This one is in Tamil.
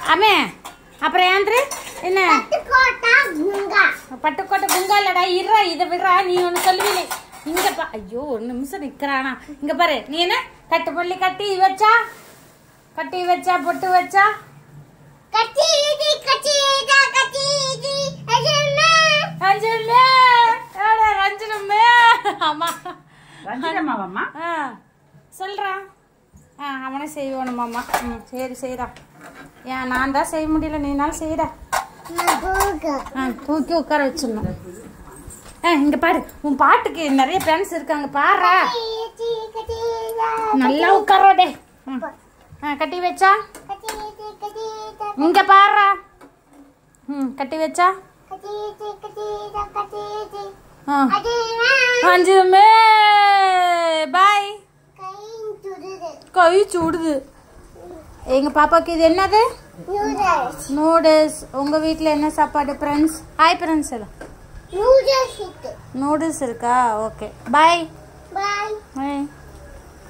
அம்மே அப்புறம் ஏன்று என்ன கோட்டா குங்கா பட்டுக்கோட்டை குங்கா இல்லடா இருடா இதை விடுறா நீ ஒன்று சொல்லுவீங்க இங்க பா ஐயோ ஒரு நிமிஷம் நிக்கிறானா இங்க பாரு நீ என்ன கட்டு பள்ளி கட்டி வச்சா கட்டி வச்சா பொட்டு வச்சா கச்சீதி கச்சீதா கச்சீதி அஜமே ரஞ்சனமே ஏடா ரஞ்சனமே ஆமா ரஞ்சிதம்மாவம்மா ஆ சொல்றா ஆ அவனே செய்வோணுமாம்மா ம் சரி செய்றா ஏன் நான் தான் செய்ய முடியல நீனாலும் செய்டா மபுகா ஆ தூக்கி உட்கார வச்சிடணும் ஆ இங்க பாரு உன் பாட்டுக்கு நிறைய ஃப்ரெண்ட்ஸ் இருக்காங்க பாருடா கச்சீதி கச்சீதா நல்லா உட்காரோடே ம். ஆ கட்டி வச்சா கச்சீதி கச்சீதா இங்க பாருடா ம் கட்டி வச்சா கச்சீதி கச்சீதா கச்சீதி ஆ அஜமே அஞ்சுமே பாய் கையின் துடுது கை சுடுது எங்க பாப்பாக்கு இது என்னது நூடல்ஸ் நூடுல்ஸ் உங்க வீட்ல என்ன சாப்பாடு ஃப்ரெண்ட்ஸ் ஹாய் ஃப்ரெண்ட்ஸ் எல்லாம் நூடல்ஸ் இருக்கு நூடுல்ஸ் இருக்கா ஓகே பாய் பாய் பாய்